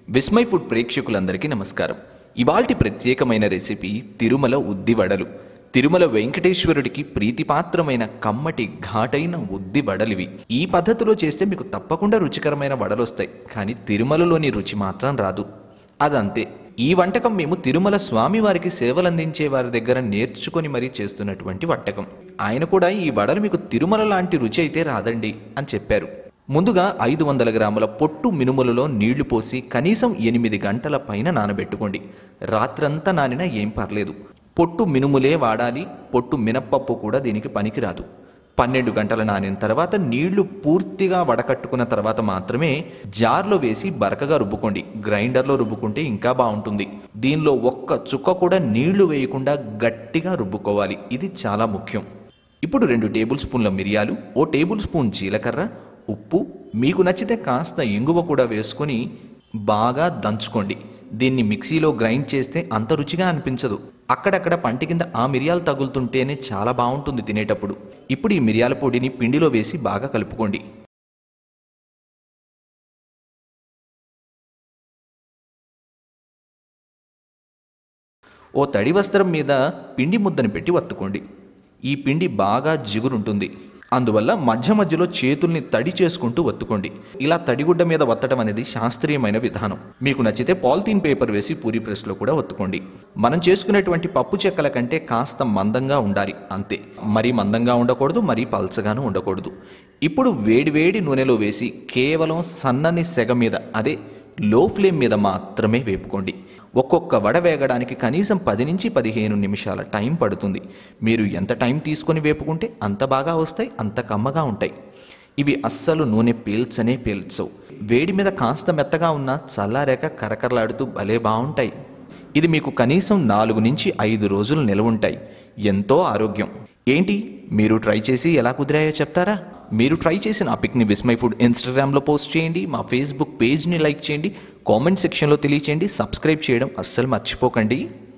Vismay food ప్రేక్షకులందరికీ నమస్కారం ఇవాల్టి ప్రత్యేకమైన రెసిపీ తిరుమల ఉద్ది వడలు తిరుమల వెంకటేశ్వరుడికి ప్రీతిపాత్రమైన కమ్మటి ఘాటైన ఉద్ది వడలివి ఈ పద్ధతిలో చేస్తే మీకు తప్పకుండా రుచికరమైన వడలు వస్తాయి కానీ తిరుమలలోని రుచి మాత్రం రాదు అదంతే ఈ వంటకం మేము తిరుమల స్వామి వారికి సేవలందించే వారి దగ్గర నేర్చుకొని మరీ చేస్తున్నటువంటి వంటకం ఆయన కూడా ఈ వడలు మీకు తిరుమల లాంటి రుచి అయితే రాదండి అని చెప్పారు ముందుగా ఐదు వందల గ్రాముల పొట్టు మినుములలో నీళ్లు పోసి కనీసం ఎనిమిది గంటల పైన నానబెట్టుకోండి రాత్రంతా నానినా ఏం పర్లేదు పొట్టు మినుములే వాడాలి పొట్టు మినప్పప్పు కూడా దీనికి పనికిరాదు పన్నెండు గంటల నానిన తర్వాత నీళ్లు పూర్తిగా వడకట్టుకున్న తర్వాత మాత్రమే జార్లో వేసి బరకగా రుబ్బుకోండి గ్రైండర్లో రుబ్బుకుంటే ఇంకా బాగుంటుంది దీనిలో ఒక్క చుక్క కూడా నీళ్లు వేయకుండా గట్టిగా రుబ్బుకోవాలి ఇది చాలా ముఖ్యం ఇప్పుడు రెండు టేబుల్ స్పూన్ల మిరియాలు ఓ టేబుల్ స్పూన్ జీలకర్ర ఉప్పు మీకు నచ్చితే కాస్త ఇంగువ కూడా వేసుకొని బాగా దంచుకోండి దీన్ని మిక్సీలో గ్రైండ్ చేస్తే అంత రుచిగా అనిపించదు అక్కడక్కడ పంటి కింద ఆ మిరియాలు తగులుతుంటేనే చాలా బాగుంటుంది తినేటప్పుడు ఇప్పుడు ఈ మిరియాల పొడిని పిండిలో వేసి బాగా కలుపుకోండి ఓ తడి వస్త్రం మీద పిండి ముద్దను పెట్టి వత్తుకోండి ఈ పిండి బాగా జిగురుంటుంది అందువల్ల మధ్య మధ్యలో చేతుల్ని తడి చేసుకుంటూ వత్తుకోండి ఇలా తడిగుడ్డ మీద వత్తడం అనేది శాస్త్రీయమైన విధానం మీకు నచ్చితే పాలిథీన్ పేపర్ వేసి పూరి ప్రెస్లో కూడా వత్తుకోండి మనం చేసుకునేటువంటి పప్పు చెక్కల కంటే కాస్త మందంగా ఉండాలి అంతే మరీ మందంగా ఉండకూడదు మరీ పల్చగాను ఉండకూడదు ఇప్పుడు వేడి వేడి నూనెలో వేసి కేవలం సన్నని సెగ మీద అదే లో ఫ్లేమ్ మీద మాత్రమే వేపుకోండి ఒక్కొక్క వడ వేగడానికి కనీసం పది నుంచి పదిహేను నిమిషాల టైం పడుతుంది మీరు ఎంత టైం తీసుకొని వేపుకుంటే అంత బాగా వస్తాయి అంత కమ్మగా ఉంటాయి ఇవి అస్సలు నూనె పీల్చనే పీల్చవు వేడి మీద కాస్త మెత్తగా ఉన్న చల్లారాక కరకరలాడుతూ భలే బాగుంటాయి ఇది మీకు కనీసం నాలుగు నుంచి ఐదు రోజులు నిలవ ఉంటాయి ఎంతో ఆరోగ్యం ఏంటి మీరు ట్రై చేసి ఎలా కుదిరాయో చెప్తారా మీరు ట్రై చేసిన ఆ పిక్ని విస్మై ఫుడ్ ఇన్స్టాగ్రామ్లో పోస్ట్ చేయండి మా ఫేస్బుక్ పేజ్ని లైక్ చేయండి కామెంట్ సెక్షన్లో తెలియచేయండి సబ్స్క్రైబ్ చేయడం అస్సలు మర్చిపోకండి